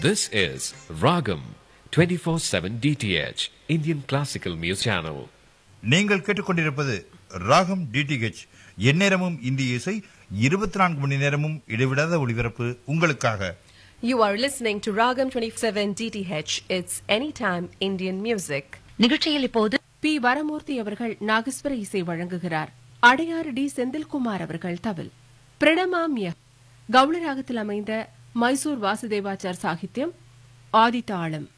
This is Ragam 24/7 DTH Indian Classical Music Channel. நீங்கள் கேட்டுக்கொண்டிருப்பது ராகம் டிடிஹெச் எந்நேரமும் இந்திய இசை இருபத்தி நான்கு மணி நேரமும் இடைவிடாத ஒளிபரப்பு உங்களுக்காக You are listening to Ragam 27 DTH. It's anytime Indian music. நிகழ்ச்சியில் இப்போது பி வரமூர்த்தி அவர்கள் நாகஸ்வர இசை வழங்குகிறார் அடையாறு டி செந்தில்குமார் அவர்கள் தவில் பிரணமாமிய கவுளராகத்தில் அமைந்த மைசூர் வாசுதேவாச்சார் சாகித்யம் ஆதித்தாளம்